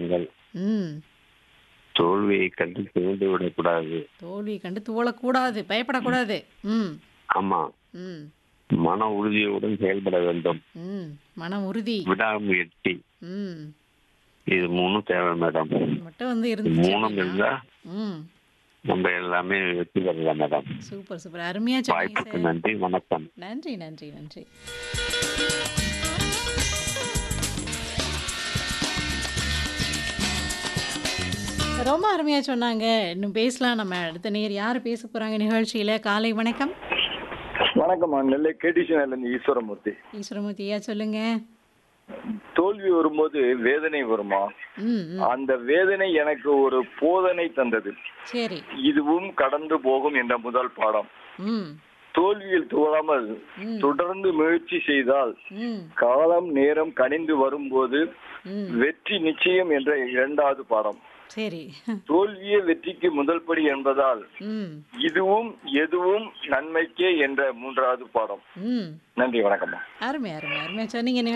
பாருங்கள் ம் தோல்வியை கண்டு துவண்டு விடக்கூடாது தோல்வியை கண்டு துவளக்கூடாது பயப்படக்கூடாது ம் ஆமா ம் மன உறுதியுடன் செயல்பட வேண்டும் ம் மன உறுதி விடாமுயற்சி ம் இது மூணும் தேவை மேடம் இது மட்டும் வந்து இது இருந்துச்சு மூணும் அப்படின்னா- இருந்தா ம் நம்ம எல்லாமே வெற்றி பெறலாம் மேடம் சூப்பர் சூப்பர் அருமையா சொன்னீங்க வாய்ப்புக்கு சார் நன்றி வணக்கம் நன்றி நன்றி நன்றி ரொம்ப அருமையா சொன்னாங்க இன்னும் பேசலாம் நம்ம அடுத்த நேர் யார் பேச போறாங்க நிகழ்ச்சியில காலை வணக்கம் வணக்கம்மா நெல்லை கேடிசி இருந்து ஈஸ்வரமூர்த்தி ஈஸ்வரமூர்த்தி ஐயா சொல்லுங்க தோல்வி வரும்போது வேதனை வருமா ம் ம். அந்த வேதனை எனக்கு ஒரு போதனை தந்தது சரி இதுவும் கடந்து போகும் என்ற முதல் பாடம் ம் தோல்வியில் துவளாமல் ம். தொடர்ந்து முயற்சி செய்தால் ம் காலம் நேரம் கனிந்து வரும்போது ம் வெற்றி நிச்சயம் என்ற இரண்டாவது பாடம் சரி தோல்வியே வெற்றிக்கு முதல் படி என்பதால் ம் இதுவும் எதுவும் நன்மைக்கே என்ற மூன்றாவது பாடம் ம் நன்றி வணக்கம்மா அருமை அருமை அருமையா சொன்னீங்க